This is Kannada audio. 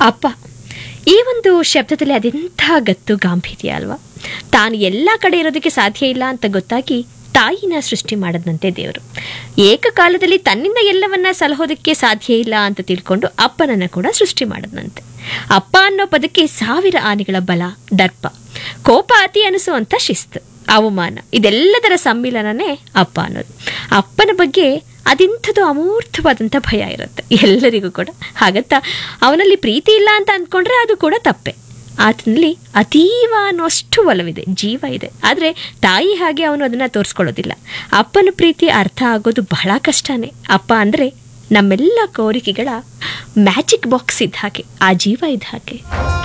ಅಪ್ಪ ಈ ಒಂದು ಶಬ್ದದಲ್ಲಿ ಅದೆಂಥ ಗತ್ತು ಗಾಂಭೀರ್ಯ ಅಲ್ವಾ ತಾನು ಎಲ್ಲ ಕಡೆ ಇರೋದಕ್ಕೆ ಸಾಧ್ಯ ಇಲ್ಲ ಅಂತ ಗೊತ್ತಾಗಿ ತಾಯಿನ ಸೃಷ್ಟಿ ಮಾಡದಂತೆ ದೇವರು ಏಕಕಾಲದಲ್ಲಿ ತನ್ನಿಂದ ಎಲ್ಲವನ್ನ ಸಲಹೋದಕ್ಕೆ ಸಾಧ್ಯ ಇಲ್ಲ ಅಂತ ತಿಳ್ಕೊಂಡು ಅಪ್ಪನನ್ನ ಕೂಡ ಸೃಷ್ಟಿ ಮಾಡದಂತೆ ಅಪ್ಪ ಅನ್ನೋ ಪದಕ್ಕೆ ಸಾವಿರ ಆನೆಗಳ ಬಲ ದರ್ಪ ಕೋಪ ಅತಿ ಅನಿಸುವಂಥ ಶಿಸ್ತು ಅವಮಾನ ಇದೆಲ್ಲದರ ಸಮ್ಮಿಲನನೇ ಅಪ್ಪ ಅನ್ನೋದು ಅಪ್ಪನ ಬಗ್ಗೆ ಅದೆಂಥದ್ದು ಅಮೂರ್ತವಾದಂಥ ಭಯ ಇರುತ್ತೆ ಎಲ್ಲರಿಗೂ ಕೂಡ ಹಾಗತ್ತಾ ಅವನಲ್ಲಿ ಪ್ರೀತಿ ಇಲ್ಲ ಅಂತ ಅಂದ್ಕೊಂಡ್ರೆ ಅದು ಕೂಡ ತಪ್ಪೆ ಆತನಲ್ಲಿ ಅತೀವ ಅನ್ನೋಷ್ಟು ಒಲವಿದೆ ಜೀವ ಇದೆ ಆದರೆ ತಾಯಿ ಹಾಗೆ ಅವನು ಅದನ್ನು ತೋರಿಸ್ಕೊಳ್ಳೋದಿಲ್ಲ ಅಪ್ಪನ ಪ್ರೀತಿ ಅರ್ಥ ಆಗೋದು ಬಹಳ ಕಷ್ಟನೇ ಅಪ್ಪ ಅಂದರೆ ನಮ್ಮೆಲ್ಲ ಕೋರಿಕೆಗಳ ಮ್ಯಾಜಿಕ್ ಬಾಕ್ಸ್ ಇದ್ದ ಹಾಗೆ ಆ ಜೀವ ಇದ್ದ ಹಾಗೆ